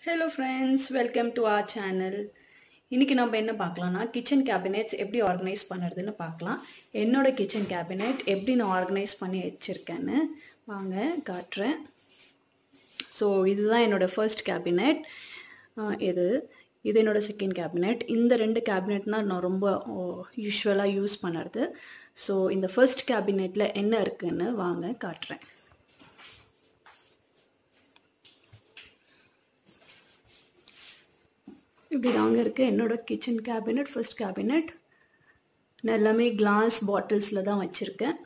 hello friends welcome to our channel இன்றைக்கி நம்ம என்ன பார்க்கலாம்னா கிச்சன் கேபினெட்ஸ் எப்படி ஆர்கனைஸ் பண்ணுறதுன்னு பார்க்கலாம் என்னோட கிச்சன் கேபினெட் எப்படி நான் ஆர்கனைஸ் பண்ணி வச்சுருக்கேன்னு வாங்க காட்டுறேன் ஸோ இதுதான் என்னோட ஃபர்ஸ்ட் கேபினெட் இது இது என்னோட செகண்ட் கேபினெட் இந்த ரெண்டு கேபினெட் தான் நான் ரொம்ப யூஸ்வலாக யூஸ் பண்ணுறது ஸோ இந்த ஃபர்ஸ்ட் கேபினெட்டில் என்ன இருக்குன்னு வாங்க காட்டுறேன் இப்படி தாங்க இருக்குது என்னோட கிச்சன் கேபினெட் ஃபர்ஸ்ட் கேபினெட் நான் எல்லாமே கிளாஸ் பாட்டில்ஸில் தான் வச்சுருக்கேன்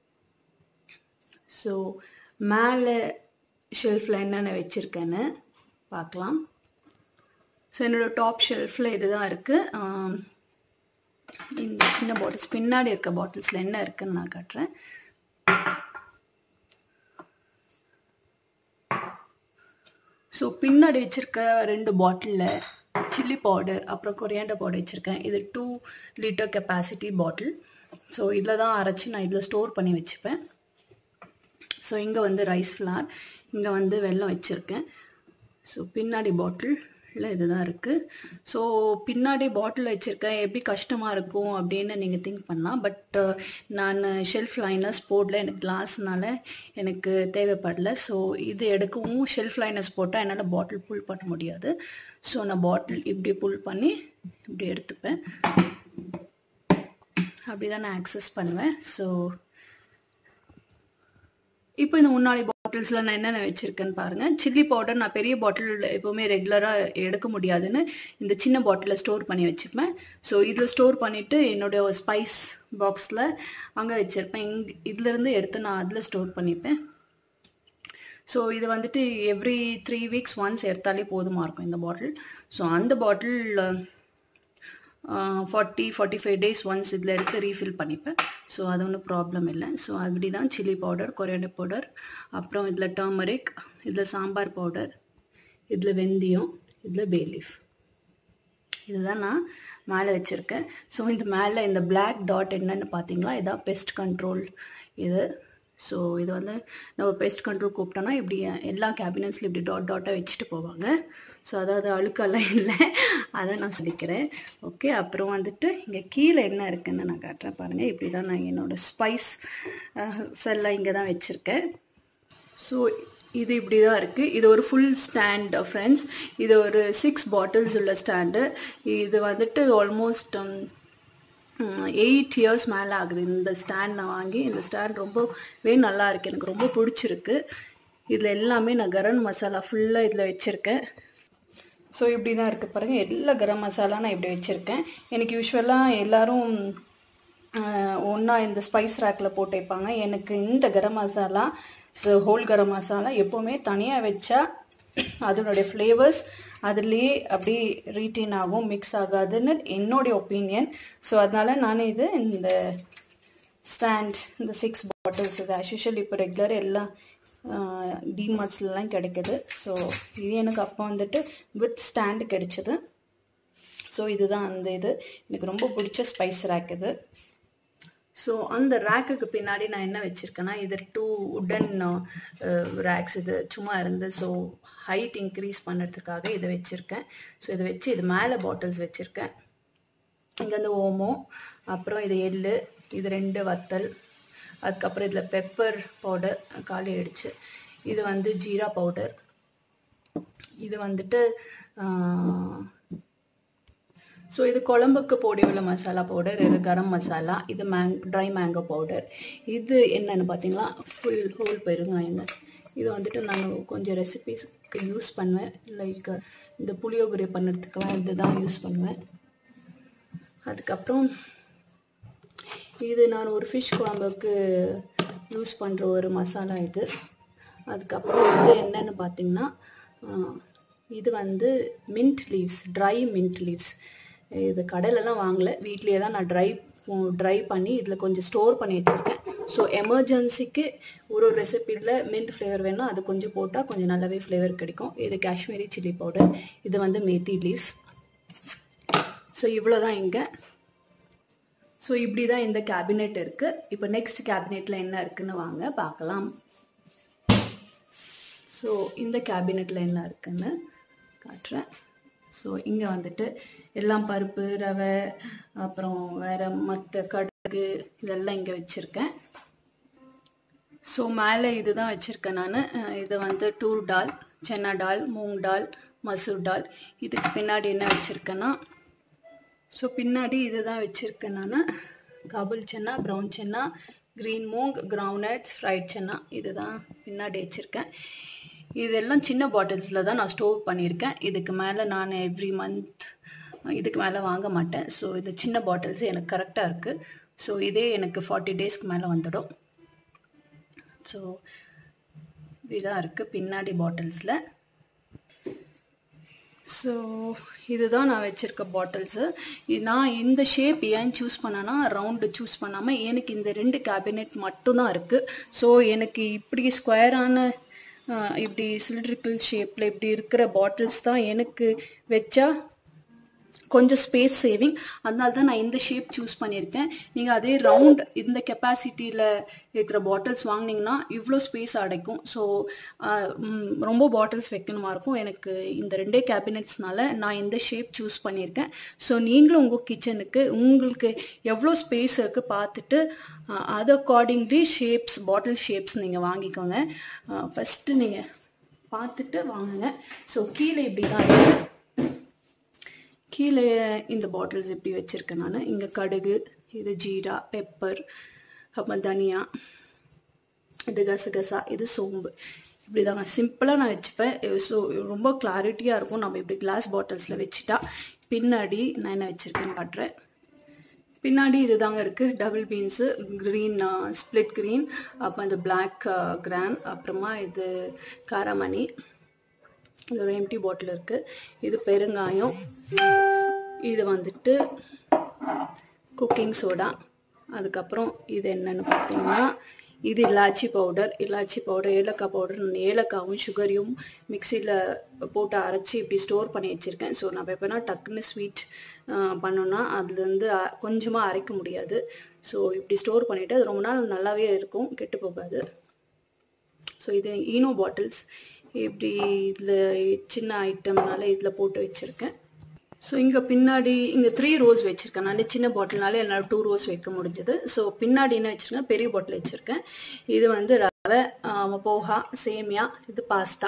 ஸோ மேலே ஷெல்ஃபில் என்னென்ன வச்சுருக்கேன்னு பார்க்கலாம் ஸோ என்னோடய டாப் ஷெல்ஃபில் இது தான் இருக்குது இந்த சின்ன பாட்டில்ஸ் பின்னாடி இருக்க பாட்டில்ஸில் என்ன இருக்குன்னு நான் காட்டுறேன் ஸோ பின்னாடி வச்சுருக்க ரெண்டு பாட்டிலில் சில்லி பவுடர் அப்புறம் கொரியாண்டர் பவுடர் வச்சுருக்கேன் இது two litre capacity bottle so இதில் தான் அரைச்சி நான் இதில் ஸ்டோர் பண்ணி வச்சுப்பேன் ஸோ இங்கே வந்து ரைஸ் ஃப்ளார் இங்கே வந்து வெல்லம் வச்சுருக்கேன் ஸோ பின்னாடி பாட்டிலில் இது தான் இருக்குது ஸோ பின்னாடி பாட்டில் வச்சுருக்கேன் எப்படி கஷ்டமாக இருக்கும் அப்படின்னு நீங்கள் திங்க் பண்ணலாம் பட் நான் ஷெல்ஃப் லைனர்ஸ் போடல எனக்கு கிளாஸ்னால எனக்கு தேவைப்படல ஸோ இது எடுக்கவும் ஷெல்ஃப் லைனர்ஸ் போட்டால் என்னால் பாட்டில் புல் பண்ண முடியாது ஸோ நான் பாட்டில் இப்படி புல் பண்ணி இப்படி எடுத்துப்பேன் அப்படி தான் நான் ஆக்சஸ் பண்ணுவேன் ஸோ இப்போ இந்த முன்னாடி பாட்டில்ஸில் நான் என்னென்ன வச்சுருக்கேன்னு பாருங்கள் சில்லி பவுடர் நான் பெரிய பாட்டில் எப்போவுமே ரெகுலராக எடுக்க முடியாதுன்னு இந்த சின்ன பாட்டிலில் ஸ்டோர் பண்ணி வச்சுப்பேன் ஸோ இதில் ஸ்டோர் பண்ணிவிட்டு என்னுடைய ஸ்பைஸ் பாக்ஸில் அங்கே வச்சுருப்பேன் இங் இதுலேருந்து எடுத்து நான் அதில் ஸ்டோர் பண்ணிப்பேன் ஸோ இது வந்துட்டு எவ்ரி த்ரீ வீக்ஸ் ஒன்ஸ் எடுத்தாலே போதுமாக இருக்கும் இந்த பாட்டில் ஸோ அந்த bottle forty forty five days once இதில் எடுத்து ரீஃபில் பண்ணிப்பேன் ஸோ அது ஒன்றும் ப்ராப்ளம் இல்லை ஸோ அப்படி தான் சில்லி பவுடர் கொரியாண்டர் பவுடர் அப்புறம் இதில் டர்மரிக் இதில் சாம்பார் பவுடர் இதில் வெந்தயம் இதில் பேலீஃப் இதுதான் நான் மேலே வச்சுருக்கேன் ஸோ இந்த மேலே இந்த பிளாக் டாட் என்னென்னு பார்த்தீங்களா இதான் பெஸ்ட் கண்ட்ரோல் இது ஸோ இது வந்து நம்ம பெஸ்ட் கண்ட்ரோல் கூப்பிட்டோன்னா இப்படி எல்லா கேபினட்ஸ்லையும் இப்படி டாட் டாட்டாக வச்சுட்டு போவாங்க ஸோ அதாவது அழுக்கெல்லாம் இல்லை அதை நான் சொல்லிக்கிறேன் ஓகே அப்புறம் வந்துட்டு இங்கே கீழே என்ன இருக்குன்னு நான் காட்டுறேன் பாருங்கள் இப்படி தான் நான் என்னோடய ஸ்பைஸ் செல்லாம் இங்கே தான் வச்சுருக்கேன் ஸோ இது இப்படி தான் இருக்குது இது ஒரு ஃபுல் ஸ்டாண்ட் ஃப்ரெண்ட்ஸ் இது ஒரு சிக்ஸ் பாட்டில்ஸ் உள்ள ஸ்டாண்டு இது வந்துட்டு ஆல்மோஸ்ட் எயிட் இயர்ஸ் மேலே ஆகுது இந்த ஸ்டாண்ட் நான் வாங்கி இந்த ஸ்டாண்ட் ரொம்பவே நல்லா இருக்குது எனக்கு ரொம்ப பிடிச்சிருக்கு இதில் எல்லாமே நான் கரம் மசாலா ஃபுல்லாக இதில் வச்சுருக்கேன் ஸோ இப்படி தான் இருக்குது பாருங்கள் எல்லா கரம் மசாலா நான் இப்படி வச்சுருக்கேன் எனக்கு யூஸ்வலாக எல்லோரும் ஒன்றா இந்த ஸ்பைஸ் ரேக்கில் போட்டு வைப்பாங்க எனக்கு இந்த கரம் மசாலா ஹோல் கரம் மசாலா எப்போவுமே தனியாக வச்சா அதனுடைய ஃப்ளேவர்ஸ் அதுலேயே அப்படி ரீட்டீன் ஆகும் மிக்ஸ் ஆகாதுன்னு என்னுடைய ஒப்பீனியன் ஸோ அதனால் நான் இது இந்த ஸ்டாண்ட் இந்த சிக்ஸ் பாட்டில்ஸ் இது ஆஸ்யூஷுவல் இப்போ ரெகுலர் எல்லாம் டிமார்ட்ஸ்லாம் கிடைக்குது ஸோ இது எனக்கு அப்போ வந்துட்டு வித் ஸ்டாண்டு கிடைச்சிது ஸோ இதுதான் அந்த இது எனக்கு ரொம்ப பிடிச்ச ஸ்பைஸ் ரேக் இது ஸோ அந்த ரேக்குக்கு பின்னாடி நான் என்ன வச்சுருக்கேன்னா இது டூ உடன் ரேக்ஸ் இது சும்மா இருந்து ஸோ ஹைட் இன்க்ரீஸ் பண்ணுறதுக்காக இதை வச்சுருக்கேன் ஸோ இதை வச்சு இது மேலே பாட்டில்ஸ் வச்சுருக்கேன் இங்கே வந்து ஓமோ அப்புறம் இது எள் இது ரெண்டு வத்தல் அதுக்கப்புறம் இதில் பெப்பர் பவுடர் காலி ஆயிடுச்சு இது வந்து ஜீரா பவுடர் இது வந்துட்டு ஸோ இது குழம்புக்கு போடி உள்ள மசாலா பவுடர் இது கரம் மசாலா இது மேங் ட்ரை மேங்கோ பவுடர் இது என்னென்னு பார்த்தீங்களா ஃபுல் ஹோல் பெருங்காயங்க இது வந்துட்டு நான் கொஞ்சம் ரெசிபிஸ்க்கு யூஸ் பண்ணுவேன் லைக் இந்த புளியோகரை பண்ணுறதுக்கெலாம் இது தான் யூஸ் பண்ணுவேன் அதுக்கப்புறம் இது நான் ஒரு ஃபிஷ் குழம்புக்கு யூஸ் பண்ணுற ஒரு மசாலா இது அதுக்கப்புறம் இது என்னென்னு பார்த்தீங்கன்னா இது வந்து mint leaves dry mint leaves இது கடையிலலாம் வாங்கலை வீட்லேயே தான் நான் ட்ரை ட்ரை பண்ணி இதில் கொஞ்சம் ஸ்டோர் பண்ணி வச்சுருக்கேன் ஸோ எமர்ஜென்சிக்கு ஒரு ஒரு ரெசிப்பியில் மின்ட் ஃப்ளேவர் வேணும் அது கொஞ்சம் போட்டால் கொஞ்சம் நல்லாவே ஃப்ளேவர் கிடைக்கும் இது காஷ்மீரி சில்லி பவுடர் இது வந்து மேத்தி லீவ்ஸ் ஸோ இவ்வளோ தான் இங்கே ஸோ இப்படி தான் இந்த கேபினெட் இருக்குது இப்போ நெக்ஸ்ட் கேபினெட்டில் என்ன இருக்குன்னு வாங்க பார்க்கலாம் ஸோ இந்த கேபினெட்டில் என்ன இருக்குன்னு காட்டுறேன் ஸோ இங்கே வந்துட்டு எல்லாம் பருப்பு ரவை அப்புறம் வேறு மற்ற கடுகு இதெல்லாம் இங்கே வச்சுருக்கேன் ஸோ மேலே இதுதான் வச்சுருக்கேன் நான் இது வந்து டூர் டால் சென்னா டால் மூங் டால் மசூர் டால் இதுக்கு பின்னாடி என்ன வச்சுருக்கேன்னா ஸோ பின்னாடி இதுதான் வச்சுருக்கேன் நான் kabuli chana brown chana green moong groundnuts fried chana இதுதான் பின்னாடி வச்சுருக்கேன் இதெல்லாம் சின்ன பாட்டில்ஸில் தான் நான் ஸ்டோர் பண்ணியிருக்கேன் இதுக்கு மேலே நான் எவ்ரி மந்த் இதுக்கு மேலே வாங்க மாட்டேன் ஸோ இது சின்ன பாட்டில்ஸ் எனக்கு கரெக்டாக இருக்குது ஸோ இதே எனக்கு ஃபார்ட்டி டேஸ்க்கு மேலே வந்துடும் ஸோ இதாக இருக்குது பின்னாடி பாட்டில்ஸில் ஸோ இதுதான் நான் வச்சுருக்க பாட்டில்ஸு நான் இந்த ஷேப் ஏன் சூஸ் பண்ணேன்னா ரவுண்டு சூஸ் பண்ணாமல் எனக்கு இந்த ரெண்டு கேபினெட் மட்டும்தான் இருக்குது ஸோ எனக்கு இப்படி ஸ்கொயரான இப்படி சிலிட்ரிக்கல் ஷேப்பில் இப்படி இருக்கிற பாட்டில்ஸ் தான் எனக்கு வச்சா கொஞ்சம் ஸ்பேஸ் சேவிங் அதனால தான் நான் இந்த ஷேப் சூஸ் பண்ணியிருக்கேன் நீங்கள் அதே ரவுண்ட் இந்த கெப்பாசிட்டியில் இருக்கிற பாட்டில்ஸ் வாங்கினீங்கன்னா இவ்வளோ ஸ்பேஸ் அடைக்கும் ஸோ ரொம்ப பாட்டில்ஸ் வைக்கணுமா இருக்கும் எனக்கு இந்த ரெண்டே கேபினெட்ஸ்னால நான் இந்த ஷேப் சூஸ் பண்ணியிருக்கேன் ஸோ நீங்களும் உங்கள் கிச்சனுக்கு உங்களுக்கு எவ்வளோ ஸ்பேஸ் இருக்குது பார்த்துட்டு அது அக்கார்டிங்லி ஷேப்ஸ் பாட்டில் ஷேப்ஸ் நீங்கள் வாங்கிக்கோங்க ஃபஸ்ட்டு நீங்கள் பார்த்துட்டு வாங்குங்க ஸோ கீழே இப்படி தான் இருக்குது கீழே இந்த பாட்டில்ஸ் இப்படி வச்சுருக்கேன் நான் இங்கே கடுகு இது ஜீரா பெப்பர் அப்புறம் தனியா இது கசகசா இது சோம்பு இப்படி தாங்க சிம்பிளாக நான் வச்சுப்பேன் ஸோ ரொம்ப கிளாரிட்டியாக இருக்கும் நம்ம இப்படி கிளாஸ் பாட்டில்ஸில் வச்சுட்டா பின்னாடி நான் என்ன வச்சுருக்கேன்னு காட்டுறேன் பின்னாடி இது தாங்க இருக்குது double beans green split green அப்புறம் இந்த பிளாக் கிராம் அப்புறமா இது காராமணி இது ஒரு எம்டி பாட்டில் இருக்குது இது பெருங்காயம் இது வந்துட்டு குக்கிங் சோடா அதுக்கப்புறம் இது என்னன்னு பார்த்தீங்கன்னா இது இலாச்சி பவுடர் இலாச்சி பவுடர் ஏலக்காய் பவுடர் நான் ஏலக்காவும் சுகரையும் மிக்சியில் போட்டு அரைச்சி இப்படி ஸ்டோர் பண்ணி வச்சுருக்கேன் ஸோ நம்ம எப்போனா டக்குன்னு ஸ்வீட் பண்ணோன்னா அதுலேருந்து கொஞ்சமாக அரைக்க முடியாது ஸோ இப்படி ஸ்டோர் பண்ணிவிட்டு அது ரொம்ப நாள் நல்லாவே இருக்கும் கெட்டு போகாது ஸோ இது ஈனோ பாட்டில்ஸ் இப்படி இதில் சின்ன ஐட்டம்னால இதில் போட்டு வச்சுருக்கேன் ஸோ இங்கே பின்னாடி இங்கே த்ரீ ரோஸ் வச்சுருக்கேன் நான் சின்ன பாட்டில்னால என்னால் டூ ரோஸ் வைக்க முடிஞ்சது ஸோ பின்னாடி என்ன வச்சுருக்கேன் பெரிய பாட்டில் வச்சுருக்கேன் இது வந்து ரவை போஹா சேமியா இது பாஸ்தா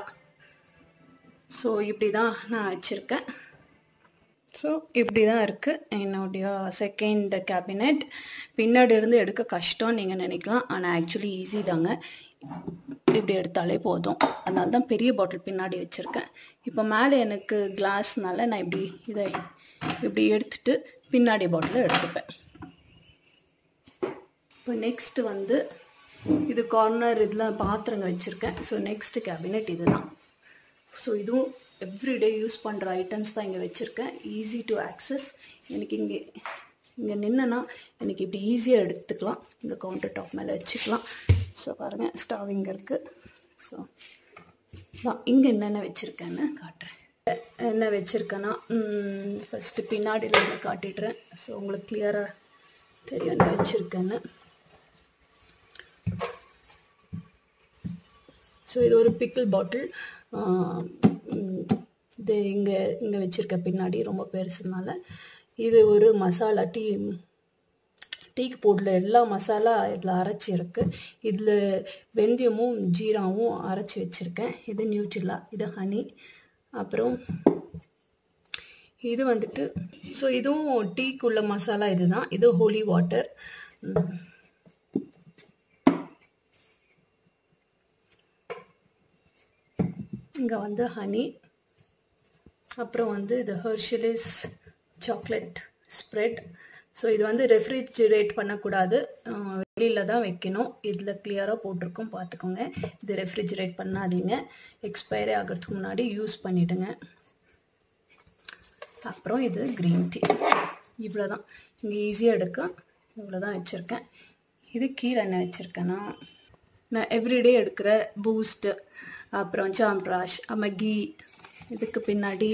ஸோ இப்படி தான் நான் வச்சுருக்கேன் ஸோ இப்படி தான் இருக்குது என்னுடைய செகண்ட் கேபினெட் பின்னாடி இருந்து எடுக்க கஷ்டம் நீங்கள் நினைக்கலாம் ஆனால் ஆக்சுவலி ஈஸி தாங்க இப்படி எடுத்தாலே போதும் அதனால தான் பெரிய பாட்டில் பின்னாடி வச்சுருக்கேன் இப்போ மேலே எனக்கு கிளாஸ்னால நான் இப்படி இதை இப்படி எடுத்துட்டு பின்னாடி பாட்டில் எடுத்துப்பேன் இப்போ நெக்ஸ்ட் வந்து இது கார்னர் இதில் பாத்திரங்க வச்சுருக்கேன் ஸோ நெக்ஸ்ட் கேபினெட் இதுதான் ஸோ இதுவும் எவ்ரிடே யூஸ் பண்ணுற ஐட்டம்ஸ் தான் இங்கே வச்சுருக்கேன் ஈஸி டு ஆக்சஸ் எனக்கு இங்கே இங்கே நின்னனா எனக்கு இப்படி ஈஸியாக எடுத்துக்கலாம் இங்கே கவுண்டர் டாப் மேலே வச்சுக்கலாம் ஸோ பாருங்கள் ஸ்டவ் இங்கே இருக்குது ஸோ நான் இங்கே என்னென்ன வச்சுருக்கேன்னு காட்டுறேன் என்ன வச்சுருக்கேன்னா ஃபஸ்ட்டு பின்னாடியில் இருந்து காட்டிடுறேன் ஸோ உங்களுக்கு கிளியராக தெரியும் என்ன வச்சுருக்கேன்னு ஸோ இது ஒரு பிக்கிள் பாட்டில் இது இங்கே இங்கே வச்சுருக்க பின்னாடி ரொம்ப பெருசுனால இது ஒரு மசாலா டீ டீக்கு போடல எல்லா மசாலா இதில் அரைச்சி இருக்குது இதில் வெந்தயமும் ஜீராவும் அரைச்சி வச்சுருக்கேன் இது நியூட்ரிலா இது ஹனி அப்புறம் இது வந்துட்டு ஸோ இதுவும் டீக்குள்ள மசாலா இதுதான் இது ஹோலி வாட்டர் இங்கே வந்து ஹனி அப்புறம் வந்து இது ஹர்ஷிலிஸ் சாக்லேட் ஸ்ப்ரெட் ஸோ இது வந்து ரெஃப்ரிஜிரேட் பண்ணக்கூடாது வெளியில் தான் வைக்கணும் இதில் கிளியராக போட்டிருக்கோம் பார்த்துக்கோங்க இது ரெஃப்ரிஜிரேட் பண்ணாதீங்க எக்ஸ்பைரி ஆகிறதுக்கு முன்னாடி யூஸ் பண்ணிவிடுங்க அப்புறம் இது க்ரீன் டீ இவ்வளோ தான் இங்கே ஈஸியாக எடுக்க இவ்வளோ தான் வச்சுருக்கேன் இது கீழே என்ன வச்சுருக்கேன்னா நான் எவ்ரிடே எடுக்கிற பூஸ்ட்டு அப்புறம் சாம்ப்ராஷ் அப்புறம் கீ இதுக்கு பின்னாடி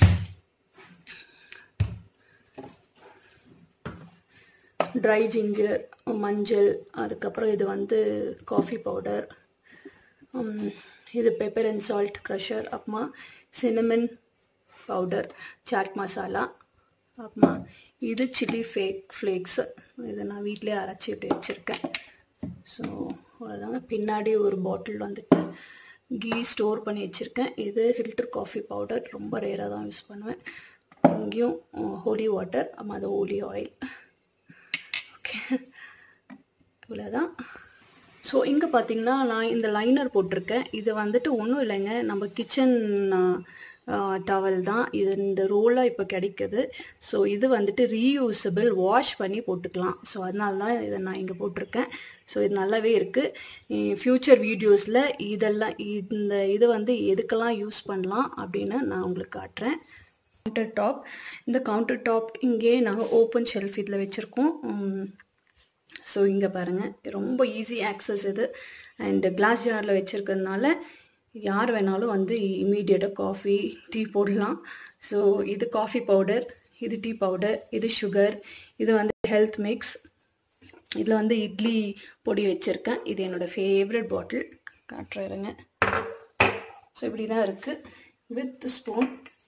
ட்ரை ஜிஞ்சர் மஞ்சள் அதுக்கப்புறம் இது வந்து காஃபி பவுடர் இது பெப்பர் அண்ட் சால்ட் க்ரஷர் அப்புறமா சினமன் பவுடர் சாட் மசாலா அப்புறமா இது சில்லி ஃபேக் ஃப்ளேக்ஸு இதை நான் வீட்டிலே அரைச்சி இப்படி வச்சுருக்கேன் ஸோ அவ்வளோதாங்க பின்னாடி ஒரு பாட்டில் வந்துட்டு கீ ஸ்டோர் பண்ணி வச்சுருக்கேன் இது ஃபில்டர் காஃபி பவுடர் ரொம்ப ரேராக தான் யூஸ் பண்ணுவேன் இங்கேயும் ஹோலி வாட்டர் அம்மா அது ஹோலி ஆயில் ஓகே இவ்வளோதான் ஸோ இங்கே பார்த்தீங்கன்னா நான் இந்த லைனர் போட்டிருக்கேன் இது வந்துட்டு ஒன்றும் இல்லைங்க நம்ம கிச்சன் டவல் தான் இது இந்த ரோலாக இப்போ கிடைக்குது ஸோ இது வந்துட்டு ரீயூசபிள் வாஷ் பண்ணி போட்டுக்கலாம் ஸோ அதனால தான் இதை நான் இங்கே போட்டிருக்கேன் ஸோ இது நல்லாவே இருக்குது ஃப்யூச்சர் வீடியோஸில் இதெல்லாம் இந்த இது வந்து எதுக்கெல்லாம் யூஸ் பண்ணலாம் அப்படின்னு நான் உங்களுக்கு காட்டுறேன் கவுண்டர் டாப் இந்த கவுண்டர் டாப் இங்கே நாங்கள் ஓப்பன் ஷெல்ஃப் இதில் வச்சுருக்கோம் ஸோ இங்கே பாருங்கள் ரொம்ப ஈஸி ஆக்சஸ் இது அண்டு கிளாஸ் ஜாரில் வச்சுருக்கிறதுனால யார் வேணாலும் வந்து இமீடியட்டாக காஃபி டீ போடலாம் ஸோ இது காஃபி பவுடர் இது டீ பவுடர் இது சுகர் இது வந்து ஹெல்த் மிக்ஸ் இதில் வந்து இட்லி பொடி வச்சுருக்கேன் இது என்னோடய ஃபேவரட் பாட்டில் காட்டுறேருங்க ஸோ இப்படி தான் இருக்குது வித் ஸ்பூன்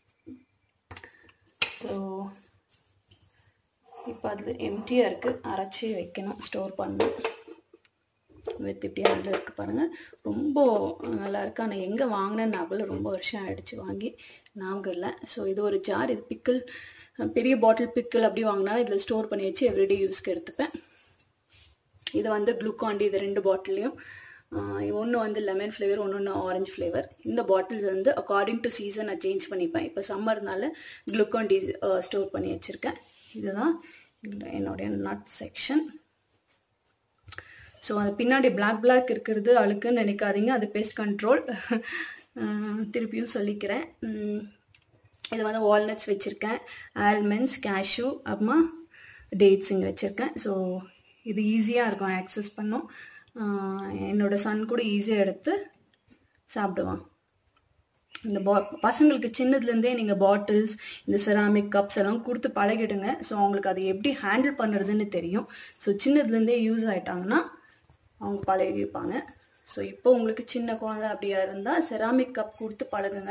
ஸோ இப்போ அதில் எம்டியாக இருக்குது அரைச்சி வைக்கணும் ஸ்டோர் பண்ணணும் வித் இப்படி அதில் இருக்குது பாருங்கள் ரொம்ப நல்லா இருக்குது ஆனால் எங்கே வாங்கினேன் ஞாபகம் ரொம்ப வருஷம் ஆகிடுச்சு வாங்கி ஞாபகம் இல்லை ஸோ இது ஒரு ஜார் இது பிக்கிள் பெரிய பாட்டில் பிக்கிள் அப்படி வாங்கினாலும் இதில் ஸ்டோர் பண்ணி வச்சு எவ்ரிடே யூஸ்க்கு எடுத்துப்பேன் இது வந்து குளுக்காண்டி இது ரெண்டு பாட்டிலையும் ஒன்று வந்து லெமன் ஃப்ளேவர் ஒன்று ஒன்று ஆரஞ்சு ஃப்ளேவர் இந்த பாட்டில்ஸ் வந்து அக்கார்டிங் டு சீசன் நான் சேஞ்ச் பண்ணிப்பேன் இப்போ சம்மர்னால குளுக்காண்டி ஸ்டோர் பண்ணி வச்சுருக்கேன் இதுதான் என்னுடைய நட் செக்ஷன் ஸோ அது பின்னாடி பிளாக் பிளாக் இருக்கிறது அழுக்குன்னு நினைக்காதீங்க அது பெஸ்ட் கண்ட்ரோல் திருப்பியும் சொல்லிக்கிறேன் இது வந்து வால்நட்ஸ் வச்சுருக்கேன் ஆல்மண்ட்ஸ் கேஷ்யூ அப்புறமா டேட்ஸ் இங்கே வச்சுருக்கேன் ஸோ இது ஈஸியாக இருக்கும் ஆக்சஸ் பண்ணும் என்னோடய சன் கூட ஈஸியாக எடுத்து சாப்பிடுவான் இந்த பா பசங்களுக்கு சின்னதுலேருந்தே நீங்கள் பாட்டில்ஸ் இந்த செராமிக் கப்ஸ் எல்லாம் கொடுத்து பழகிடுங்க ஸோ அவங்களுக்கு அதை எப்படி ஹேண்டில் பண்ணுறதுன்னு தெரியும் ஸோ சின்னதுலேருந்தே யூஸ் ஆகிட்டாங்கன்னா அவங்க பழகிப்பாங்க ஸோ இப்போ உங்களுக்கு சின்ன குழந்தை அப்படியா இருந்தால் செராமிக் கப் கொடுத்து பழகுங்க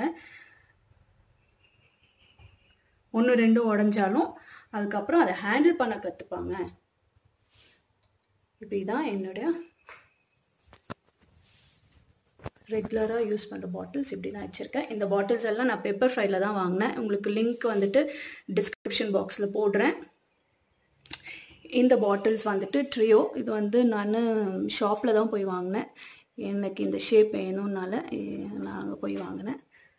ஒன்று ரெண்டு உடஞ்சாலும் அதுக்கப்புறம் அதை ஹேண்டில் பண்ண கற்றுப்பாங்க இப்படி தான் என்னுடைய ரெகுலராக யூஸ் பண்ணுற பாட்டில்ஸ் இப்படி தான் வச்சுருக்கேன் இந்த பாட்டில்ஸ் எல்லாம் நான் பெப்பர் ஃப்ரைல தான் வாங்கினேன் உங்களுக்கு லிங்க் வந்துட்டு டிஸ்கிரிப்ஷன் பாக்ஸில் போடுறேன் இந்த பாட்டில்ஸ் வந்துட்டு ட்ரியோ இது வந்து நான் ஷாப்பில் தான் போய் வாங்கினேன் எனக்கு இந்த ஷேப் வேணும்னால நான் அங்கே போய் வாங்கினேன்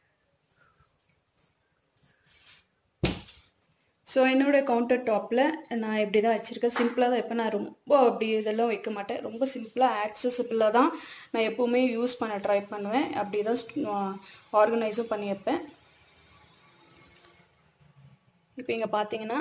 ஸோ என்னோடய கவுண்டர் டாப்பில் நான் எப்படி தான் வச்சுருக்கேன் சிம்பிளாக தான் இப்போ நான் ரொம்ப அப்படி இதெல்லாம் வைக்க மாட்டேன் ரொம்ப சிம்பிளாக ஆக்சசபிளாக தான் நான் எப்போவுமே யூஸ் பண்ண ட்ரை பண்ணுவேன் அப்படி தான் ஆர்கனைஸும் பண்ணி வைப்பேன் இப்போ இங்கே பார்த்தீங்கன்னா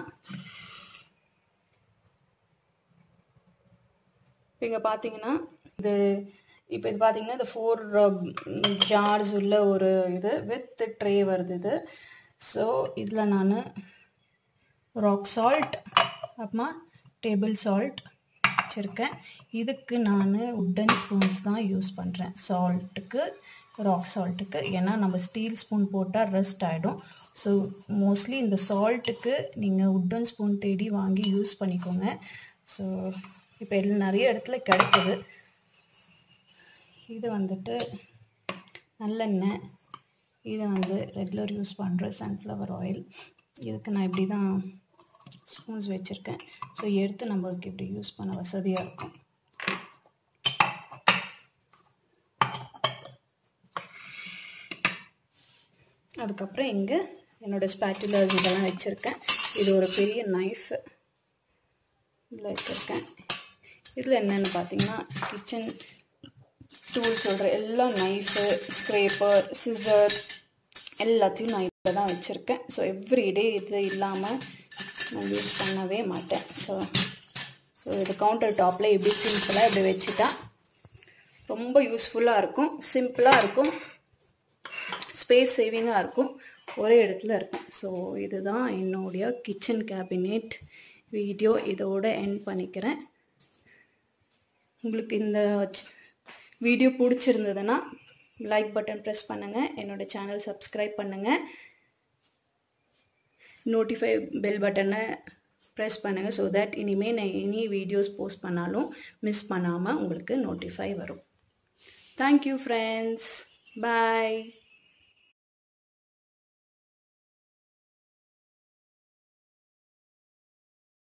இப்போ இங்கே பார்த்தீங்கன்னா இது இப்போ இது பார்த்தீங்கன்னா இந்த ஃபோர் ஜார்ஸ் உள்ள ஒரு இது வித் ட்ரே வருது இது ஸோ இதில் நான் ராக் சால்ட் அப்புறமா டேபிள் சால்ட் வச்சுருக்கேன் இதுக்கு நான் உட்டன் ஸ்பூன்ஸ் தான் யூஸ் பண்ணுறேன் சால்ட்டுக்கு ராக் சால்ட்டுக்கு ஏன்னா நம்ம ஸ்டீல் ஸ்பூன் போட்டால் ரெஸ்ட் ஆகிடும் ஸோ மோஸ்ட்லி இந்த சால்ட்டுக்கு நீங்கள் உட்டன் ஸ்பூன் தேடி வாங்கி யூஸ் பண்ணிக்கோங்க ஸோ இப்போ எல்லாம் நிறைய இடத்துல கிடைக்குது இது வந்துட்டு நல்லெண்ணெய் இது வந்து ரெகுலர் யூஸ் பண்ணுற சன்ஃப்ளவர் ஆயில் இதுக்கு நான் இப்படி தான் ஸ்பூன்ஸ் வச்சுருக்கேன் ஸோ எடுத்து நம்மளுக்கு இப்படி யூஸ் பண்ண வசதியாக இருக்கும் அதுக்கப்புறம் இங்கே என்னோடய ஸ்பேட்டுலர்ஸ் இதெல்லாம் வச்சுருக்கேன் இது ஒரு பெரிய நைஃப் இதில் வச்சுருக்கேன் இதில் என்னென்னு பார்த்தீங்கன்னா கிச்சன் டூல் சொல்கிற எல்லா நைஃபு ஸ்க்ரேப்பர் சிசர் எல்லாத்தையும் நான் இதில் தான் வச்சுருக்கேன் ஸோ எவ்ரிடே இது இல்லாமல் நான் யூஸ் பண்ணவே மாட்டேன் ஸோ ஸோ இது கவுண்டர் டாப்பில் எப்படி சிம்பிளாக இப்படி வச்சுட்டா ரொம்ப யூஸ்ஃபுல்லாக இருக்கும் சிம்பிளாக இருக்கும் ஸ்பேஸ் சேவிங்காக இருக்கும் ஒரே இடத்துல இருக்கும் ஸோ இதுதான் என்னுடைய கிச்சன் கேபினெட் வீடியோ இதோட எண்ட் பண்ணிக்கிறேன் உங்களுக்கு இந்த வீடியோ பிடிச்சிருந்ததுன்னா லைக் பட்டன் ப்ரெஸ் பண்ணுங்கள் என்னோடய சேனல் சப்ஸ்கிரைப் பண்ணுங்கள் நோட்டிஃபை பெல் பட்டனை ப்ரெஸ் பண்ணுங்கள் ஸோ தட் இனிமேல் நான் எனி வீடியோஸ் போஸ்ட் பண்ணாலும் மிஸ் பண்ணாமல் உங்களுக்கு நோட்டிஃபை வரும் தேங்க்யூ ஃப்ரெண்ட்ஸ் பாய்